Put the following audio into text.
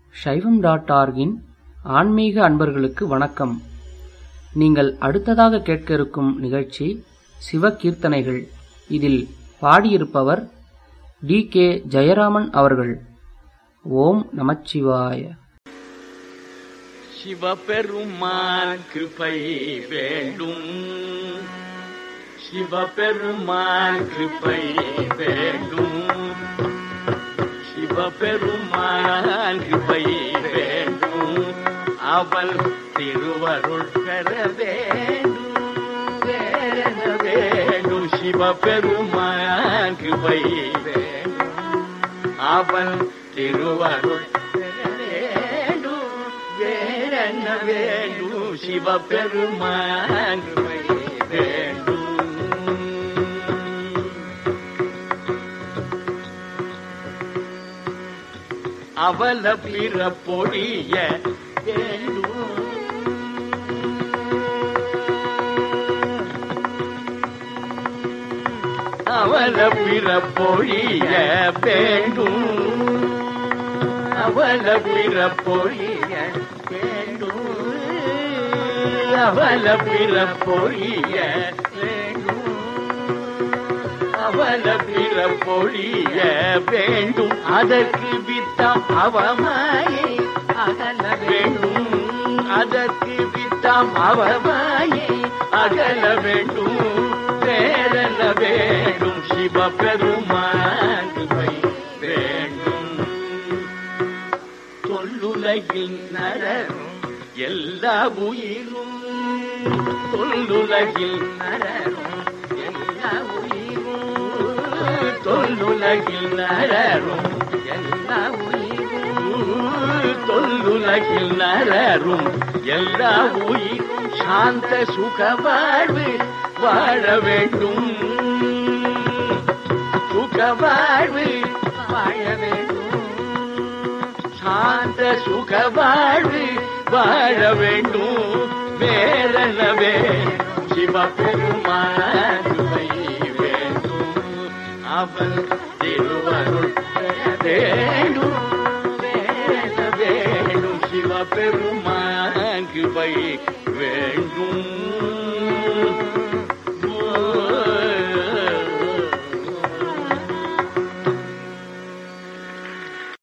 சைவம் டாட் ஆர்கின் ஆன்மீக அன்பர்களுக்கு வணக்கம் நீங்கள் அடுத்ததாக கேட்க இருக்கும் நிகழ்ச்சி சிவகீர்த்தனைகள் இதில் பாடியிருப்பவர் டி கே ஜெயராமன் அவர்கள் ஓம் நமச்சிவாய சிவபெருமான் கிருபை வேண்டும் சிவபெருமான் கிருபை வேண்டும் சிவபெருமான் கிருபை வேண்டும் அவள் திருவருள் பெற வேண்டும் வேற வேண்டும் சிவபெருமான் கிருபை வேண்டும் அவள் திருவருள் பெற வேண்டும் வேறென்ன வேண்டும் சிவபெருமான் கிருபை வேண்டும் அவல பிற பொடிய வேண்டும் அவல பிற பொழிய வேண்டும் அவல பிற பொழிய வேண்டும் அவல பிற பொழிய வேண்டும் அவல பிற பொழிய வேண்டும் அதற்கு வித்தம் அவமாயை அகல வேண்டும் அதற்கு வித்தம் அவமாயை அகல வேண்டும் வேறல்ல வேண்டும் சிவபெருமான் கிருபை வேண்டும் தொல்லுலகில் நரரும் எல்லா உயிரும் தொல்லுலகில் நரரும் எல்லா உயிரும் தொல்லுலகில் நரரும் எல்லா உயிரும் தொல்லுலகில் நரரும் எல்லா உயிரும் சாந்த சுக வாழ்வு வாழ வேண்டும் சுக வாழ்வு வாழ வேண்டும் சாந்த சுக வாழ்வு வாழ வேண்டும் வேறனவே சிவபெருமான் கிருபை வேண்டும் அவன் திருவருள் பெற வேண்டும் வேற வேண்டும் சிவபெருமான் கிருபை வேண்டும்